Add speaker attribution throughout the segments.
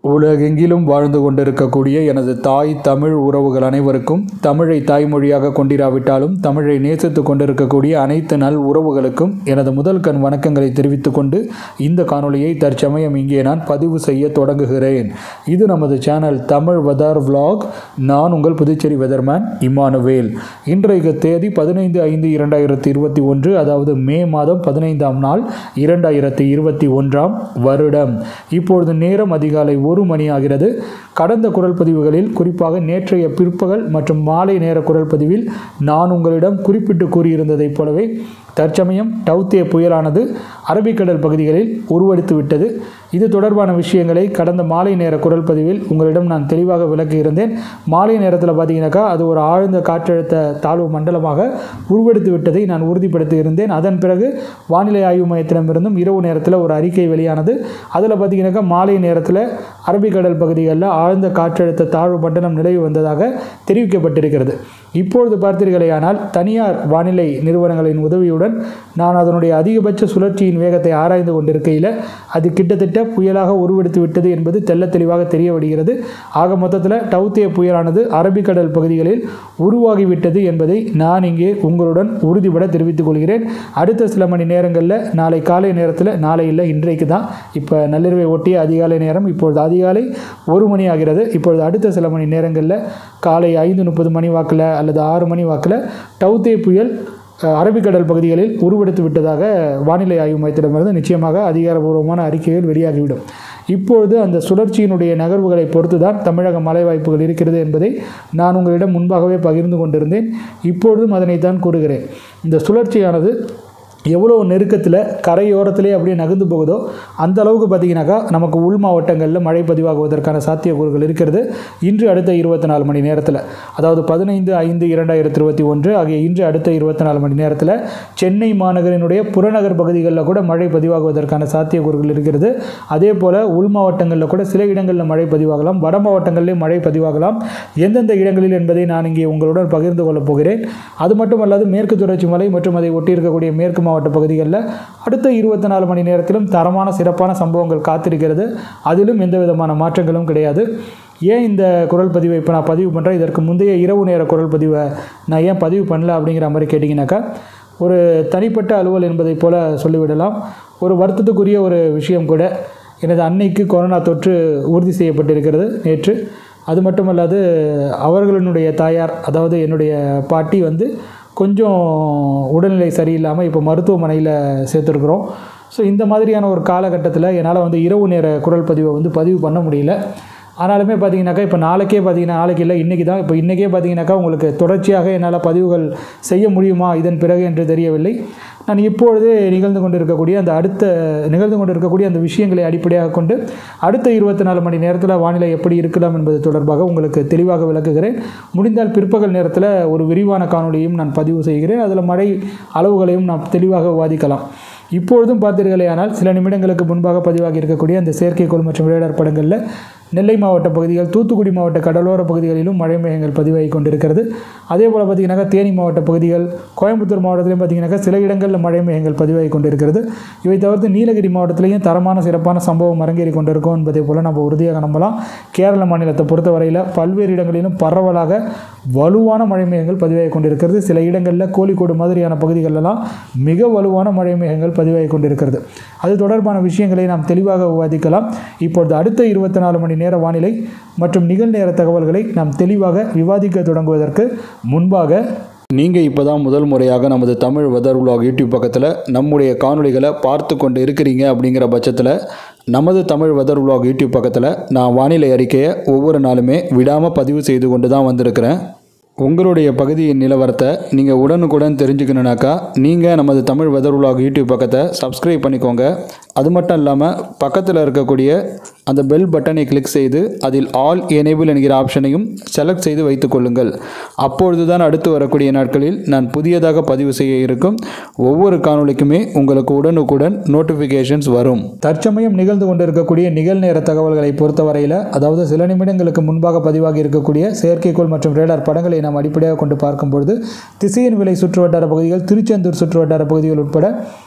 Speaker 1: உலகெங்கிலும் வாழ்ந்து கொண்டிருக்கக்கூடிய எனது தாய் தமிழ் உறவுகள் அனைவருக்கும் தமிழை தாய்மொழியாக கொண்டிராவிட்டாலும் தமிழை நேசித்து கொண்டிருக்கக்கூடிய அனைத்து நல் உறவுகளுக்கும் எனது முதல் கண் வணக்கங்களை தெரிவித்துக் கொண்டு இந்த காணொளியை தற்சமயம் இங்கே நான் பதிவு செய்ய தொடங்குகிறேன் இது நமது சேனல் தமிழ் வெதர் vlog நான் உங்கள் புதுச்சேரி வெதர்மேன் இமானுவேல் இன்றைக்கு தேதி பதினைந்து ஐந்து இரண்டாயிரத்தி இருபத்தி ஒன்று அதாவது மே மாதம் பதினைந்தாம் நாள் இரண்டாயிரத்தி இருபத்தி ஒன்றாம் வருடம் இப்பொழுது நேரம் அதிகாலை ஒரு மணி ஆகிறது கடந்த குரல் பதிவுகளில் குறிப்பாக நேற்றைய பிற்பகல் மற்றும் மாலை நேர குரல் பதிவில் நான் உங்களிடம் குறிப்பிட்டு கூறியிருந்ததைப் போலவே தற்சமயம் டவுத்தே புயலானது அரபிக்கடல் பகுதிகளில் உருவெடுத்து விட்டது இது தொடர்பான விஷயங்களை கடந்த மாலை நேர குரல் பதிவில் உங்களிடம் நான் தெளிவாக விளக்கியிருந்தேன் மாலை நேரத்தில் பார்த்தீங்கன்னாக்கா அது ஒரு ஆழ்ந்த காற்றழுத்த தாழ்வு மண்டலமாக உருவெடுத்து விட்டதை நான் உறுதிப்படுத்தி இருந்தேன் அதன் பிறகு வானிலை ஆய்வு மையத்திடமிருந்தும் இரவு நேரத்தில் ஒரு அறிக்கை வெளியானது அதில் பார்த்தீங்கன்னாக்கா மாலை நேரத்தில் அரபிக்கடல் பகுதிகளில் ஆழ்ந்த காற்றழுத்த தாழ்வு மண்டலம் நிலவி வந்ததாக தெரிவிக்கப்பட்டிருக்கிறது இப்பொழுது பார்த்தீர்களேயானால் தனியார் வானிலை நிறுவனங்களின் உதவியுடன் நான் அதனுடைய அதிகபட்ச சுழற்சியின் வேகத்தை ஆராய்ந்து கொண்டிருக்கையில் அது கிட்டத்தட்ட புயலாக உருவெடுத்து விட்டது என்பது தெள்ளத் தெளிவாக தெரிய வருகிறது ஆக மொத்தத்தில் டவுத்தே புயலானது அரபிக்கடல் பகுதிகளில் உருவாகிவிட்டது என்பதை நான் இங்கே உங்களுடன் உறுதிபட தெரிவித்துக் கொள்கிறேன் அடுத்த சில மணி நேரங்களில் நாளை காலை நேரத்தில் நாளை இல்லை இன்றைக்கு தான் இப்போ நள்ளிரவை ஒட்டிய அதிகாலை நேரம் இப்பொழுது அதிகாலை ஒரு மணி ஆகிறது இப்பொழுது அடுத்த சில மணி நேரங்களில் காலை ஐந்து முப்பது மணி வாக்கில் அல்லது ஆறு மணி வாக்கில் டவுத்தே புயல் அஹ், அரபிக்கடல் பகுதிகளில் உருவெடுத்து விட்டதாக வானிலை ஆய்வு மையத்திடமிருந்து நிச்சயமாக அதிகாரபூர்வமான அறிக்கைகள் வெளியாகிவிடும் இப்பொழுது அந்த சுழற்சியினுடைய நகர்வுகளை பொறுத்து தான் தமிழக மழை வாய்ப்புகள் இருக்கிறது என்பதை நான் உங்களிடம் முன்பாகவே பகிர்ந்து கொண்டிருந்தேன் இப்பொழுதும் அதனைத்தான் கூறுகிறேன் இந்த சுழற்சியானது எவ்வளோ நெருக்கத்தில் கரையோரத்திலே அப்படியே நகர்ந்து போகுதோ அந்த அளவுக்கு பார்த்தீங்கன்னாக்கா நமக்கு உள் மாவட்டங்களில் மழை பதிவாகுவதற்கான சாத்தியக்கூறுகள் இருக்கிறது இன்று அடுத்த இருபத்தி நாலு மணி நேரத்தில் அதாவது பதினைந்து ஐந்து இரண்டாயிரத்தி இருபத்தி ஒன்று ஆகிய இன்று அடுத்த இருபத்தி நாலு மணி நேரத்தில் சென்னை மாநகரினுடைய புறநகர் பகுதிகளில் கூட மழை பதிவாகுவதற்கான சாத்தியக்கூறுகள் இருக்கிறது அதே போல் உள் மாவட்டங்களில் கூட சில இடங்களில் மழை பதிவாகலாம் வட மாவட்டங்களிலே மழை பதிவாகலாம் எந்தெந்த இடங்களில் என்பதை நான் இங்கே உங்களுடன் பகிர்ந்து கொள்ளப் போகிறேன் அது மட்டுமல்லாது மேற்கு தொடர்ச்சி மலை மற்றும் அதை ஒட்டியிருக்கக்கூடிய மேற்கு மாவட்ட பகுதிகளில் அடுத்த இருபத்தி நாலு மணி நேரத்திலும் தரமான சிறப்பான சம்பவங்கள் காத்திருக்கிறது அதிலும் எந்த விதமான மாற்றங்களும் கிடையாது ஏன் இந்த குரல் பதிவை இப்போ நான் பதிவு பண்ணுறேன் இதற்கு முந்தைய இரவு நேர குரல் பதிவை நான் ஏன் பதிவு பண்ணல அப்படிங்கிற மாதிரி கேட்டிங்கனாக்கா ஒரு தனிப்பட்ட அலுவல் என்பதைப் போல சொல்லிவிடலாம் ஒரு வருத்தத்துக்குரிய ஒரு விஷயம் கூட எனது அன்னைக்கு கொரோனா தொற்று உறுதி செய்யப்பட்டிருக்கிறது நேற்று அது மட்டுமல்லாது அவர்களினுடைய தாயார் அதாவது என்னுடைய பாட்டி வந்து கொஞ்சம் உடல்நிலை சரியில்லாமல் இப்போ மருத்துவமனையில் சேர்த்துருக்குறோம் ஸோ இந்த மாதிரியான ஒரு காலகட்டத்தில் என்னால் வந்து இரவு நேர குரல் பதிவை வந்து பதிவு பண்ண முடியல ஆனாலுமே பார்த்தீங்கன்னாக்கா இப்போ நாளைக்கே பார்த்தீங்கன்னா நாளைக்கு இல்லை இன்றைக்கி தான் இப்போ இன்றைக்கே பார்த்தீங்கன்னாக்கா உங்களுக்கு தொடர்ச்சியாக என்னால் பதிவுகள் செய்ய முடியுமா இதன் பிறகு என்று தெரியவில்லை நான் இப்பொழுதே நிகழ்ந்து கொண்டிருக்கக்கூடிய அந்த அடுத்த நிகழ்ந்து கொண்டிருக்கக்கூடிய அந்த விஷயங்களை அடிப்படையாக கொண்டு அடுத்த இருபத்தி நாலு மணி நேரத்தில் வானிலை எப்படி இருக்கலாம் என்பது தொடர்பாக உங்களுக்கு தெளிவாக விளக்குகிறேன் முடிந்தால் பிற்பகல் நேரத்தில் ஒரு விரிவான காணொளியும் நான் பதிவு செய்கிறேன் அதில் மழை அளவுகளையும் நாம் தெளிவாக விவாதிக்கலாம் இப்பொழுதும் பார்த்தீர்களேயானால் சில நிமிடங்களுக்கு முன்பாக பதிவாகி இருக்கக்கூடிய அந்த செயற்கைக்கோள் மற்றும் ரேடார் படங்களில் நெல்லை மாவட்ட பகுதிகள் தூத்துக்குடி மாவட்ட கடலோர பகுதிகளிலும் மழை மேகங்கள் பதிவாகி கொண்டிருக்கிறது அதே போல் பார்த்தீங்கன்னாக்கா தேனி மாவட்ட பகுதிகள் கோயம்புத்தூர் மாவட்டத்திலையும் பார்த்தீங்கன்னாக்கா சில இடங்களில் மழை மேகங்கள் பதிவாகி கொண்டிருக்கிறது இவை தவிர்த்து நீலகிரி மாவட்டத்திலையும் தரமான சிறப்பான சம்பவம் அரங்கேறி கொண்டிருக்கும் என்பதை போல் நம்ம உறுதியாக நம்பலாம் கேரள மாநிலத்தை பொறுத்தவரையில் பல்வேறு இடங்களிலும் பரவலாக வலுவான மழை மேகங்கள் பதிவாகி கொண்டிருக்கிறது சில இடங்களில் கோழிக்கோடு மாதிரியான பகுதிகளெல்லாம் மிக வலுவான மழை மேகங்கள் பதிவாகி கொண்டிருக்கிறது அது தொடர்பான விஷயங்களை நாம் தெளிவாக விவாதிக்கலாம் இப்பொழுது அடுத்த இருபத்தி நாலு மணி நேர வானிலை மற்றும் நிகழ்நேர தகவல்களை நாம் தெளிவாக விவாதிக்க தொடங்குவதற்கு முன்பாக நீங்கள் இப்போ தான் முதல் முறையாக நமது தமிழ் வெதர் vlog யூடியூப் பக்கத்தில் நம்முடைய காணொளிகளை பார்த்து கொண்டு இருக்கிறீங்க அப்படிங்கிற பட்சத்தில் நமது தமிழ் வெதர் vlog யூடியூப் பக்கத்தில் நான் வானிலை அறிக்கையை ஒவ்வொரு நாளுமே விடாமல் பதிவு செய்து கொண்டு தான் வந்திருக்கிறேன் உங்களுடைய பகுதியின் நிலவரத்தை நீங்கள் உடனுக்குடன் தெரிஞ்சுக்கணுனாக்கா நீங்கள் நமது தமிழ் வெதர் vlog யூடியூப் பக்கத்தை சப்ஸ்கிரைப் பண்ணிக்கோங்க அது மட்டும் இல்லாமல் பக்கத்தில் இருக்கக்கூடிய அந்த பெல் பட்டனை கிளிக் செய்து அதில் ஆல் எனேபிள் என்கிற ஆப்ஷனையும் செலக்ட் செய்து வைத்துக்கொள்ளுங்கள் அப்பொழுது தான் அடுத்து வரக்கூடிய நாட்களில் நான் புதியதாக பதிவு செய்ய இருக்கும் ஒவ்வொரு காணொளிக்குமே உங்களுக்கு உடனுக்குடன் நோட்டிஃபிகேஷன்ஸ் வரும் தற்சமயம் நிகழ்ந்து கொண்டிருக்கக்கூடிய நிகழ்நேர தகவல்களை பொறுத்தவரையில் அதாவது சில நிமிடங்களுக்கு முன்பாக பதிவாகி இருக்கக்கூடிய செயற்கைக்கோள் மற்றும் ரேடார் படங்களை நாம் அடிப்படையாக கொண்டு பார்க்கும்பொழுது திசையன் விலை சுற்றுவட்டார பகுதிகள் திருச்செந்தூர் சுற்றுவட்டார பகுதிகள் உட்பட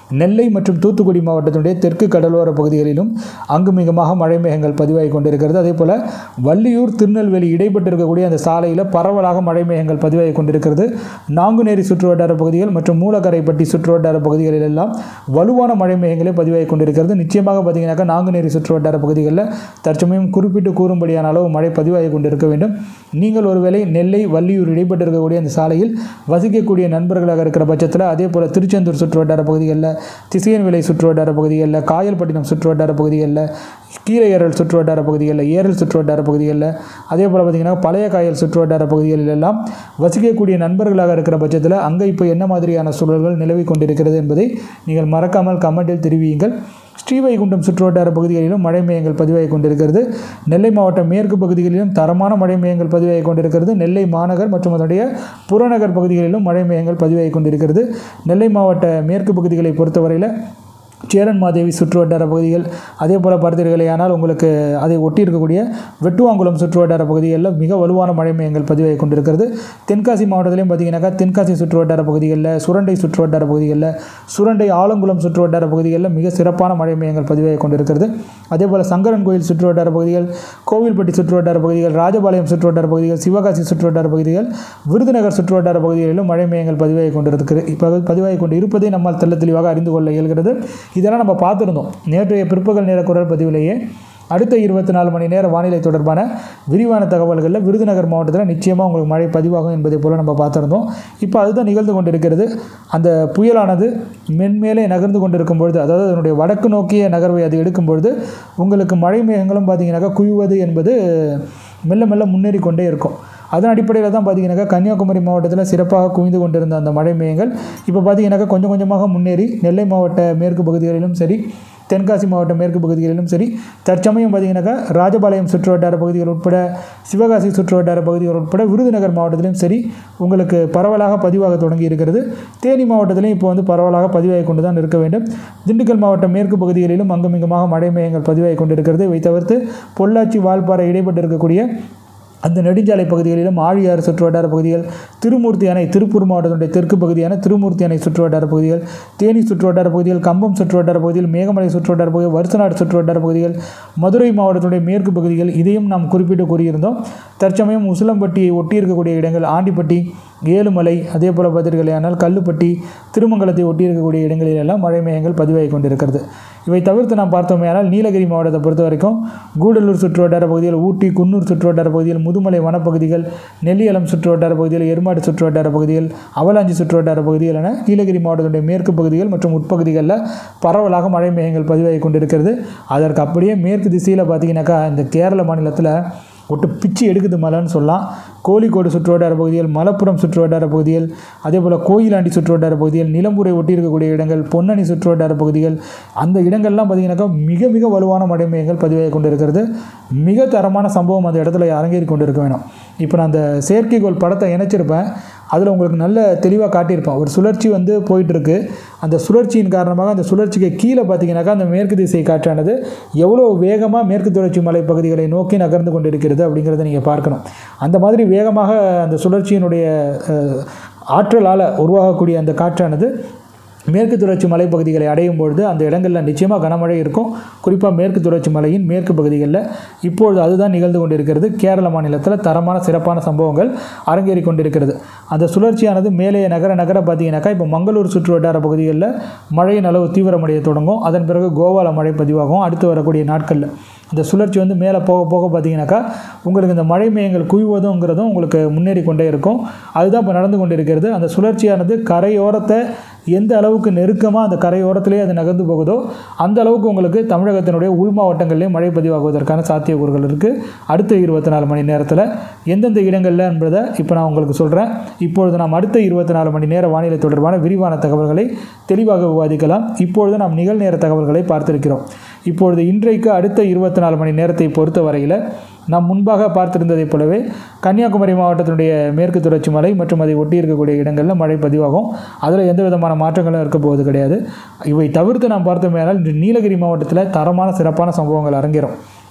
Speaker 1: நெல்லை மற்றும் தூத்துக்குடி மாவட்டத்தினுடைய தெற்கு கடலோர பகுதிகளிலும் அங்குமிகமாக மழை மேகங்கள் பதிவாகி கொண்டிருக்கிறது அதே போல் வள்ளியூர் திருநெல்வேலி இடைப்பட்டு இருக்கக்கூடிய அந்த சாலையில் பரவலாக மழை மேகங்கள் பதிவாகி கொண்டிருக்கிறது நாங்குநேரி சுற்றுவட்டார பகுதிகள் மற்றும் மூலக்கரைப்பட்டி சுற்றுவட்டார பகுதிகளில் எல்லாம் வலுவான மழை மேகங்களே பதிவாகி கொண்டிருக்கிறது நிச்சயமாக பார்த்தீங்கன்னாக்கா நாங்குநேரி சுற்றுவட்டார பகுதிகளில் தற்சமயம் குறிப்பிட்டு கூறும்படியான அளவு மழை பதிவாகி கொண்டிருக்க வேண்டும் நீங்கள் ஒருவேளை நெல்லை வள்ளியூர் இடைப்பட்டு இருக்கக்கூடிய அந்த சாலையில் வசிக்கக்கூடிய நண்பர்களாக இருக்கிற பட்சத்தில் அதே போல் திருச்செந்தூர் சுற்றுவட்டார பகுதிகளில் திசையன்விலை சுற்றுவட்டார பகுதிகளில் காயல்பட்டினம் சுற்றுவட்டார பகுதிகளில் கீரையரல் சுற்றுவட்டார பகுதிகளில் ஏரல் சுற்றுவட்டார பகுதிகளில் அதே போல் பார்த்திங்கன்னா பழைய காயல் சுற்றுவட்டார பகுதிகளில் எல்லாம் வசிக்கக்கூடிய நண்பர்களாக இருக்கிற பட்சத்தில் அங்கே இப்போ என்ன மாதிரியான சூழல்கள் நிலவி கொண்டிருக்கிறது என்பதை நீங்கள் மறக்காமல் கமெண்டில் தெரிவியுங்கள் ஸ்ரீவைகுண்டம் சுற்றுவட்டார பகுதிகளிலும் மழை மையங்கள் பதிவாகி கொண்டிருக்கிறது நெல்லை மாவட்டம் மேற்கு பகுதிகளிலும் தரமான மழை மையங்கள் பதிவாகி கொண்டிருக்கிறது நெல்லை மாநகர் மற்றும் அதனுடைய புறநகர் பகுதிகளிலும் மழை மையங்கள் பதிவாகி கொண்டிருக்கிறது நெல்லை மாவட்ட மேற்கு பகுதிகளை பொறுத்தவரையில் சேரன் மாதேவி சுற்றுவட்டார பகுதிகள் அதே போல் பார்த்தீர்களேயானால் உங்களுக்கு அதை ஒட்டி இருக்கக்கூடிய வெட்டுவாங்குளம் சுற்றுவட்டார பகுதிகளில் மிக வலுவான மழை மையங்கள் பதிவாகி கொண்டிருக்கிறது தென்காசி மாவட்டத்திலையும் பார்த்தீங்கன்னாக்கா தென்காசி சுற்றுவட்டார பகுதிகளில் சுரண்டை சுற்றுவட்டார பகுதிகளில் சுரண்டை ஆலங்குளம் சுற்றுவட்டார பகுதிகளில் மிக சிறப்பான மழை மையங்கள் பதிவாகி கொண்டிருக்கிறது அதே போல் சங்கரன் கோயில் சுற்றுவட்டார பகுதிகள் கோவில்பட்டி சுற்றுவட்டார பகுதிகள் ராஜபாளையம் சுற்றுவட்டார பகுதிகள் சிவகாசி சுற்றுவட்டார பகுதிகள் விருதுநகர் சுற்றுவட்டார பகுதிகளிலும் மழை மையங்கள் பதிவாகி கொண்டிருக்கிறது இப்போ பதிவாகி கொண்டு இருப்பதை நம்மால் தெள்ள தெளிவாக அறிந்து கொள்ள இயல்கிறது இதெல்லாம் நம்ம பார்த்துருந்தோம் நேற்றைய பிற்பகல் நேர குரல் பதிவிலேயே அடுத்த இருபத்தி நாலு மணி நேர வானிலை தொடர்பான விரிவான தகவல்களில் விருதுநகர் மாவட்டத்தில் நிச்சயமாக உங்களுக்கு மழை பதிவாகும் என்பதை போல் நம்ம பார்த்துருந்தோம் இப்போ அதுதான் நிகழ்ந்து கொண்டிருக்கிறது அந்த புயலானது மென்மேலே நகர்ந்து கொண்டிருக்கும் பொழுது அதாவது அதனுடைய வடக்கு நோக்கிய நகர்வை அது எடுக்கும் பொழுது உங்களுக்கு மழை மேகங்களும் பார்த்தீங்கன்னாக்கா குவிவது என்பது மெல்ல மெல்ல முன்னேறி கொண்டே இருக்கும் அதன் அடிப்படையில் தான் பார்த்தீங்கன்னாக்கா கன்னியாகுமரி மாவட்டத்தில் சிறப்பாக குவிந்து கொண்டிருந்த அந்த மழை மேகங்கள் இப்போ பார்த்தீங்கன்னாக்கா கொஞ்சம் கொஞ்சமாக முன்னேறி நெல்லை மாவட்ட மேற்கு பகுதிகளிலும் சரி தென்காசி மாவட்ட மேற்கு பகுதிகளிலும் சரி தற்சமயம் பார்த்தீங்கன்னாக்கா ராஜபாளையம் சுற்றுவட்டார பகுதிகள் உட்பட சிவகாசி சுற்றுவட்டார பகுதிகள் உட்பட விருதுநகர் மாவட்டத்திலும் சரி உங்களுக்கு பரவலாக பதிவாக தொடங்கி இருக்கிறது தேனி மாவட்டத்திலையும் இப்போ வந்து பரவலாக பதிவாகி கொண்டு தான் இருக்க வேண்டும் திண்டுக்கல் மாவட்ட மேற்கு பகுதிகளிலும் அங்குமிங்குமாக மழை மேகங்கள் பதிவாகி கொண்டிருக்கிறது இவை தவிர்த்து பொள்ளாச்சி வால்பாறை இடைப்பட்டு இருக்கக்கூடிய அந்த நெடுஞ்சாலை பகுதிகளிலும் ஆழியாறு சுற்றுவட்டார பகுதிகள் திருமூர்த்தி அணை திருப்பூர் மாவட்டத்தினுடைய தெற்கு பகுதியான திருமூர்த்தி அணை சுற்றுவட்டார பகுதிகள் தேனி சுற்றுவட்டார பகுதிகள் கம்பம் சுற்றுவட்டார பகுதிகள் மேகமலை சுற்றுவட்டார பகுதிகள் வருசநாடு சுற்றுவட்டார பகுதிகள் மதுரை மாவட்டத்தினுடைய மேற்கு பகுதிகள் இதையும் நாம் குறிப்பிட்டு கூறியிருந்தோம் தற்சமயம் உசிலம்பட்டியை ஒட்டி இருக்கக்கூடிய இடங்கள் ஆண்டிப்பட்டி ஏழுமலை அதே போல் பார்த்தீர்களேயானால் கல்லுப்பட்டி திருமங்கலத்தை ஒட்டி இருக்கக்கூடிய இடங்களில் எல்லாம் மழை மேகங்கள் பதிவாகி கொண்டிருக்கிறது இவை தவிர்த்து நாம் பார்த்தோமேயானால் நீலகிரி மாவட்டத்தை பொறுத்த வரைக்கும் கூடலூர் சுற்றுவட்டார பகுதிகள் ஊட்டி குன்னூர் சுற்றுவட்டார பகுதிகள் முதுமலை வனப்பகுதிகள் நெல்லியலம் சுற்றுவட்டார பகுதிகள் எருமாடு சுற்றுவட்டார பகுதிகள் அவலாஞ்சி சுற்றுவட்டார பகுதிகள் என நீலகிரி மாவட்டத்துடைய மேற்கு பகுதிகள் மற்றும் உட்பகுதிகளில் பரவலாக மழை மேகங்கள் பதிவாகி கொண்டிருக்கிறது அதற்கு அப்படியே மேற்கு திசையில் பார்த்தீங்கன்னாக்கா இந்த கேரள மாநிலத்தில் ஒட்டு பிச்சு எடுக்குது மலைன்னு சொல்லலாம் கோழிக்கோடு சுற்றுவட்டார பகுதிகள் மலப்புரம் சுற்றுவட்டார பகுதிகள் அதே போல் கோயிலாண்டி சுற்றுவட்டார பகுதிகள் நிலம்பூரை ஒட்டி இருக்கக்கூடிய இடங்கள் பொன்னணி சுற்றுவட்டார பகுதிகள் அந்த இடங்கள்லாம் பார்த்தீங்கன்னாக்கா மிக மிக வலுவான மழை மேகங்கள் பதிவாகி கொண்டிருக்கிறது மிக தரமான சம்பவம் அந்த இடத்துல அரங்கேறி கொண்டிருக்க வேணும் இப்போ நான் அந்த செயற்கைக்கோள் படத்தை இணைச்சிருப்பேன் அதில் உங்களுக்கு நல்ல தெளிவாக காட்டியிருப்பேன் ஒரு சுழற்சி வந்து போயிட்டுருக்கு அந்த சுழற்சியின் காரணமாக அந்த சுழற்சிக்கு கீழே பார்த்தீங்கன்னாக்கா அந்த மேற்கு திசை காற்றானது எவ்வளோ வேகமாக மேற்கு தொடர்ச்சி மலை பகுதிகளை நோக்கி நகர்ந்து கொண்டிருக்கிறது அப்படிங்கிறத நீங்கள் பார்க்கணும் அந்த மாதிரி வேகமாக அந்த சுழற்சியினுடைய அஹ், ஆற்றலால் உருவாகக்கூடிய அந்த காற்றானது மேற்கு தொடர்ச்சி மலைப்பகுதிகளை அடையும் பொழுது அந்த இடங்களில் நிச்சயமாக கனமழை இருக்கும் குறிப்பாக மேற்கு தொடர்ச்சி மலையின் மேற்கு பகுதிகளில் இப்பொழுது அதுதான் நிகழ்ந்து கொண்டிருக்கிறது கேரள மாநிலத்தில் தரமான சிறப்பான சம்பவங்கள் அரங்கேறி கொண்டிருக்கிறது அந்த சுழற்சியானது மேலே நகர நகர பார்த்தீங்கன்னாக்கா இப்போ மங்களூர் சுற்று வட்டார பகுதிகளில் மழையின் அளவு தீவிரமடைய தொடங்கும் அதன் பிறகு கோவாவில் மழை பதிவாகும் அடுத்து வரக்கூடிய நாட்களில் இந்த சுழற்சி வந்து மேலே போக போக பார்த்தீங்கன்னாக்கா உங்களுக்கு இந்த மழை மேகங்கள் குவிவதுங்கிறதும் உங்களுக்கு முன்னேறி கொண்டே இருக்கும் அதுதான் இப்போ நடந்து கொண்டிருக்கிறது அந்த சுழற்சியானது கரையோரத்தை எந்த அளவுக்கு நெருக்கமாக அந்த கரையோரத்திலே அது நகர்ந்து போகுதோ அந்த அளவுக்கு உங்களுக்கு தமிழகத்தினுடைய உள் மாவட்டங்களிலே மழை பதிவாகுவதற்கான சாத்தியக்கூறுகள் இருக்குது அடுத்த இருபத்தி நாலு மணி நேரத்தில் எந்தெந்த இடங்களில் என்பதை இப்போ நான் உங்களுக்கு சொல்கிறேன் இப்பொழுது நாம் அடுத்த இருபத்தி நாலு மணி நேர வானிலை தொடர்பான விரிவான தகவல்களை தெளிவாக விவாதிக்கலாம் இப்பொழுது நாம் நிகழ்நேர தகவல்களை பார்த்திருக்கிறோம் இப்பொழுது இன்றைக்கு அடுத்த இருபத்தி நாலு மணி நேரத்தை பொறுத்த வரையில் நாம் முன்பாக பார்த்திருந்ததைப் போலவே கன்னியாகுமரி மாவட்டத்தினுடைய மேற்கு தொடர்ச்சி மலை மற்றும் அதை ஒட்டி இருக்கக்கூடிய இடங்களில் மழை பதிவாகும் அதில் எந்த விதமான மாற்றங்களும் இருக்க போவது கிடையாது இவை தவிர்த்து நாம் பார்த்தோமேனால் இன்று நீலகிரி மாவட்டத்தில் தரமான சிறப்பான சம்பவங்கள் அரங்கேறும்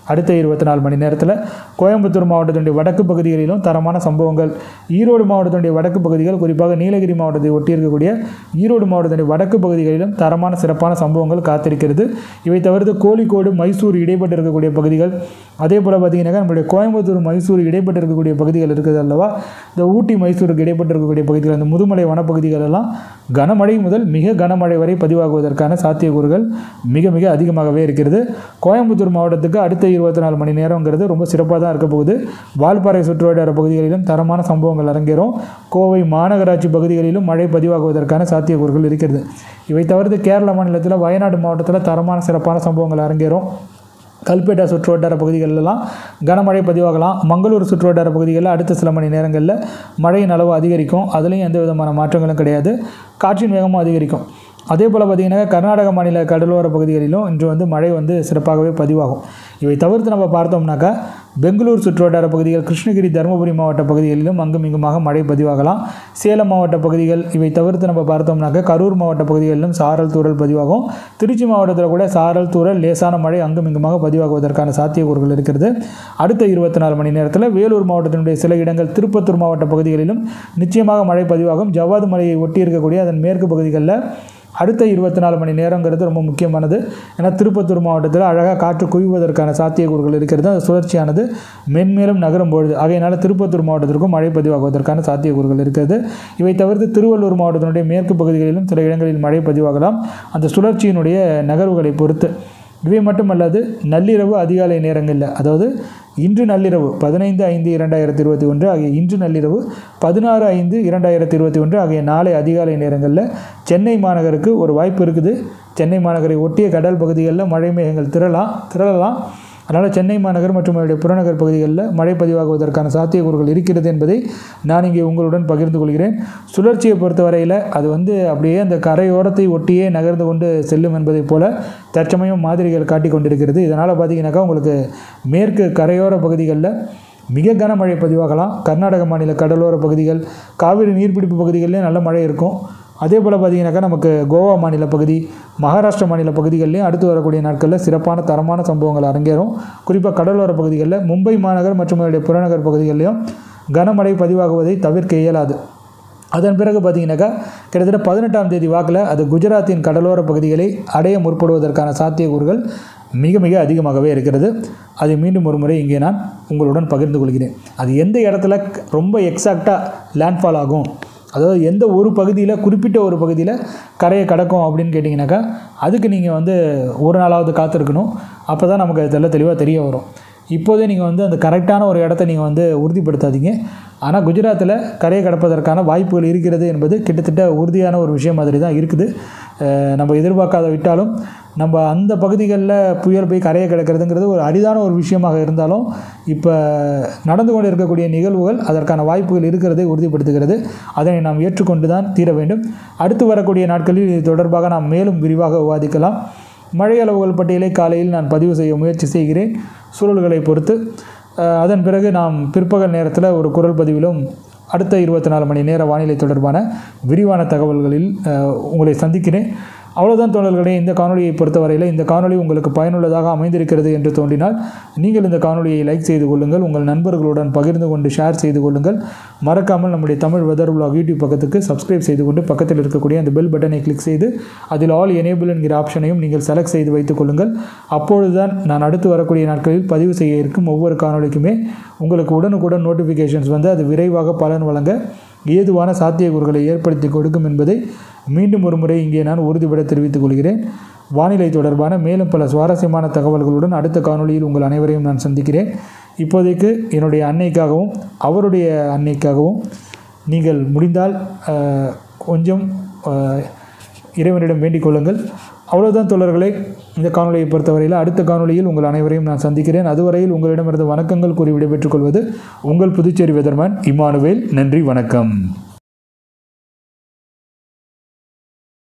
Speaker 1: அடுத்த இருபத்தி நாலு மணி நேரத்தில் கோயம்புத்தூர் மாவட்டத்தினுடைய வடக்கு பகுதிகளிலும் தரமான சம்பவங்கள் ஈரோடு மாவட்டத்தினுடைய வடக்கு பகுதிகள் குறிப்பாக நீலகிரி மாவட்டத்தை ஒட்டி இருக்கக்கூடிய ஈரோடு மாவட்டத்தினுடைய வடக்கு பகுதிகளிலும் தரமான சிறப்பான சம்பவங்கள் காத்திருக்கிறது இவை தவிர்த்து கோழிக்கோடு மைசூர் இடைப்பட்டு இருக்கக்கூடிய பகுதிகள் அதே போல் பார்த்தீங்கன்னாக்கா நம்மளுடைய கோயம்புத்தூர் மைசூர் இடைப்பட்டு இருக்கக்கூடிய பகுதிகள் இருக்குது அல்லவா இந்த ஊட்டி மைசூருக்கு இடைப்பட்டு இருக்கக்கூடிய பகுதிகள் அந்த முதுமலை வனப்பகுதிகள் எல்லாம் கனமழை முதல் மிக கனமழை வரை பதிவாகுவதற்கான சாத்தியக்கூறுகள் மிக மிக அதிகமாகவே இருக்கிறது கோயம்புத்தூர் மாவட்டத்துக்கு அடுத்த இருபத்தி நாலு மணி நேரங்கிறது ரொம்ப சிறப்பாக தான் இருக்க போகுது வால்பாறை சுற்றுவட்டார பகுதிகளிலும் தரமான சம்பவங்கள் அரங்கேறும் கோவை மாநகராட்சி பகுதிகளிலும் மழை பதிவாகுவதற்கான சாத்தியக்கூறுகள் இருக்கிறது இவை தவிர்த்து கேரள மாநிலத்தில் வயநாடு மாவட்டத்தில் தரமான சிறப்பான சம்பவங்கள் அரங்கேறும் கல்பேட்டா சுற்றுவட்டார பகுதிகளெல்லாம் கனமழை பதிவாகலாம் மங்களூர் சுற்றுவட்டார பகுதிகளில் அடுத்த சில மணி நேரங்களில் மழையின் அளவு அதிகரிக்கும் அதுலேயும் எந்த விதமான மாற்றங்களும் கிடையாது காற்றின் வேகமும் அதிகரிக்கும் அதே போல் பார்த்திங்கன்னா கர்நாடக மாநில கடலோர பகுதிகளிலும் இன்று வந்து மழை வந்து சிறப்பாகவே பதிவாகும் இவை தவிர்த்து நம்ம பார்த்தோம்னாக்கா பெங்களூர் சுற்றுவட்டார பகுதிகள் கிருஷ்ணகிரி தருமபுரி மாவட்ட பகுதிகளிலும் அங்கும் இங்குமாக மழை பதிவாகலாம் சேலம் மாவட்ட பகுதிகள் இவை தவிர்த்து நம்ம பார்த்தோம்னாக்கா கரூர் மாவட்ட பகுதிகளிலும் சாரல் தூறல் பதிவாகும் திருச்சி மாவட்டத்தில் கூட சாரல் தூறல் லேசான மழை அங்கும் இங்குமாக பதிவாகுவதற்கான சாத்தியக்கூறுகள் இருக்கிறது அடுத்த இருபத்தி நாலு மணி நேரத்தில் வேலூர் மாவட்டத்தினுடைய சில இடங்கள் திருப்பத்தூர் மாவட்ட பகுதிகளிலும் நிச்சயமாக மழை பதிவாகும் ஜவ்வாது மலையை ஒட்டி இருக்கக்கூடிய அதன் மேற்கு பகுதிகளில் அடுத்த இருபத்தி நாலு மணி நேரங்கிறது ரொம்ப முக்கியமானது ஏன்னா திருப்பத்தூர் மாவட்டத்தில் அழகாக காற்று குவிவதற்கான சாத்தியக்கூறுகள் இருக்கிறது அந்த சுழற்சியானது மென்மேலும் நகரும் பொழுது ஆகையினால திருப்பத்தூர் மாவட்டத்திற்கும் மழை பதிவாகுவதற்கான சாத்தியக்கூறுகள் இருக்கிறது இவை தவிர்த்து திருவள்ளூர் மாவட்டத்தினுடைய மேற்கு பகுதிகளிலும் சில இடங்களில் மழை பதிவாகலாம் அந்த சுழற்சியினுடைய நகர்வுகளை பொறுத்து இவை மட்டுமல்லாது நள்ளிரவு அதிகாலை நேரங்களில் அதாவது இன்று நள்ளிரவு பதினைந்து ஐந்து இரண்டாயிரத்தி இருபத்தி ஒன்று ஆகிய இன்று நள்ளிரவு பதினாறு ஐந்து இரண்டாயிரத்தி இருபத்தி ஒன்று ஆகிய நாளை அதிகாலை நேரங்களில் சென்னை மாநகருக்கு ஒரு வாய்ப்பு இருக்குது சென்னை மாநகரை ஒட்டிய கடல் பகுதிகளில் மழை மேகங்கள் திரளலாம் திரளலாம் அதனால் சென்னை மாநகர் மற்றும் அதனுடைய புறநகர் பகுதிகளில் மழை பதிவாகுவதற்கான சாத்தியக்கூறுகள் இருக்கிறது என்பதை நான் இங்கே உங்களுடன் பகிர்ந்து கொள்கிறேன் சுழற்சியை பொறுத்தவரையில் அது வந்து அப்படியே அந்த கரையோரத்தை ஒட்டியே நகர்ந்து கொண்டு செல்லும் என்பதைப் போல தற்சமயம் மாதிரிகள் காட்டி கொண்டிருக்கிறது இதனால் பார்த்தீங்கன்னாக்கா உங்களுக்கு மேற்கு கரையோர பகுதிகளில் மிக கனமழை பதிவாகலாம் கர்நாடக மாநில கடலோர பகுதிகள் காவிரி நீர்பிடிப்பு பகுதிகளிலே நல்ல மழை இருக்கும் அதே போல் பார்த்தீங்கன்னாக்கா நமக்கு கோவா மாநில பகுதி மகாராஷ்டிரா மாநில பகுதிகளிலையும் அடுத்து வரக்கூடிய நாட்களில் சிறப்பான தரமான சம்பவங்கள் அரங்கேறும் குறிப்பாக கடலோர பகுதிகளில் மும்பை மாநகர் மற்றும் அதனுடைய புறநகர் பகுதிகளிலும் கனமழை பதிவாகுவதை தவிர்க்க இயலாது அதன் பிறகு பார்த்தீங்கன்னாக்கா கிட்டத்தட்ட பதினெட்டாம் தேதி வாக்கில் அது குஜராத்தின் கடலோர பகுதிகளை அடைய முற்படுவதற்கான சாத்தியக்கூறுகள் மிக மிக அதிகமாகவே இருக்கிறது அதை மீண்டும் ஒரு முறை இங்கே நான் உங்களுடன் பகிர்ந்து கொள்கிறேன் அது எந்த இடத்துல ரொம்ப எக்ஸாக்டாக லேண்ட்ஃபால் ஆகும் அதாவது எந்த ஒரு பகுதியில் குறிப்பிட்ட ஒரு பகுதியில் கரையை கடக்கும் அப்படின்னு கேட்டிங்கனாக்கா அதுக்கு நீங்கள் வந்து ஒரு நாளாவது காத்திருக்கணும் அப்போ தான் நமக்கு அது தெல்ல தெளிவாக தெரிய வரும் இப்போதே நீங்கள் வந்து அந்த கரெக்டான ஒரு இடத்த நீங்கள் வந்து உறுதிப்படுத்தாதீங்க ஆனால் குஜராத்தில் கரையை கடப்பதற்கான வாய்ப்புகள் இருக்கிறது என்பது கிட்டத்தட்ட உறுதியான ஒரு விஷயம் மாதிரி தான் இருக்குது அஹ் நம்ம எதிர்பார்க்காத விட்டாலும் நம்ம அந்த பகுதிகளில் புயல் போய் கரையை கிடக்கிறதுங்கிறது ஒரு அரிதான ஒரு விஷயமாக இருந்தாலும் இப்போ நடந்து கொண்டு இருக்கக்கூடிய நிகழ்வுகள் அதற்கான வாய்ப்புகள் இருக்கிறதை உறுதிப்படுத்துகிறது அதனை நாம் ஏற்றுக்கொண்டு தான் தீர வேண்டும் அடுத்து வரக்கூடிய நாட்களில் இது தொடர்பாக நாம் மேலும் விரிவாக விவாதிக்கலாம் மழை அளவுகள் பட்டியலை காலையில் நான் பதிவு செய்ய முயற்சி செய்கிறேன் சூழல்களை பொறுத்து அஹ், அதன் பிறகு நாம் பிற்பகல் நேரத்தில் ஒரு குரல் பதிவிலும் அடுத்த இருபத்தி நாலு மணி நேர வானிலை தொடர்பான விரிவான தகவல்களில் அஹ், உங்களை சந்திக்கிறேன் அவ்வளோதான் தோழர்களே இந்த காணொலியை பொறுத்தவரையில் இந்த காணொளி உங்களுக்கு பயனுள்ளதாக அமைந்திருக்கிறது என்று தோன்றினால் நீங்கள் இந்த காணொலியை லைக் செய்து கொள்ளுங்கள் உங்கள் நண்பர்களுடன் பகிர்ந்து கொண்டு ஷேர் செய்து கொள்ளுங்கள் மறக்காமல் நம்முடைய தமிழ் வெதர் vlog யூடியூப் பக்கத்துக்கு சப்ஸ்கிரைப் செய்து கொண்டு பக்கத்தில் இருக்கக்கூடிய அந்த பெல் பட்டனை கிளிக் செய்து அதில் ஆல் எனேபிள் என்கிற ஆப்ஷனையும் நீங்கள் செலக்ட் செய்து வைத்துக் கொள்ளுங்கள் அப்பொழுதுதான் நான் அடுத்து வரக்கூடிய நாட்களில் பதிவு செய்ய இருக்கும் ஒவ்வொரு காணொளிக்குமே உங்களுக்கு உடனுக்குடன் நோட்டிஃபிகேஷன்ஸ் வந்து அது விரைவாக பலன் வழங்க ஏதுவான சாத்தியக்கூறுகளை ஏற்படுத்தி கொடுக்கும் என்பதை மீண்டும் ஒரு முறை இங்கே நான் உறுதிபட தெரிவித்துக் கொள்கிறேன் வானிலை தொடர்பான மேலும் பல சுவாரஸ்யமான தகவல்களுடன் அடுத்த காணொளியில் உங்கள் அனைவரையும் நான் சந்திக்கிறேன் இப்போதைக்கு என்னுடைய அன்னைக்காகவும் அவருடைய அன்னைக்காகவும் நீங்கள் முடிந்தால் அஹ், கொஞ்சம் அஹ், இறைவனிடம் வேண்டிக் கொள்ளுங்கள் அவ்வளோதான் தோழர்களே இந்த காணொலியை பொறுத்தவரையில் அடுத்த காணொளியில் உங்கள் அனைவரையும் நான் சந்திக்கிறேன் அதுவரையில் உங்களிடமிருந்து வணக்கங்கள் கூறி விடைபெற்றுக் கொள்வது உங்கள் புதுச்சேரி வெதர்மேன் இமானுவேல் நன்றி வணக்கம்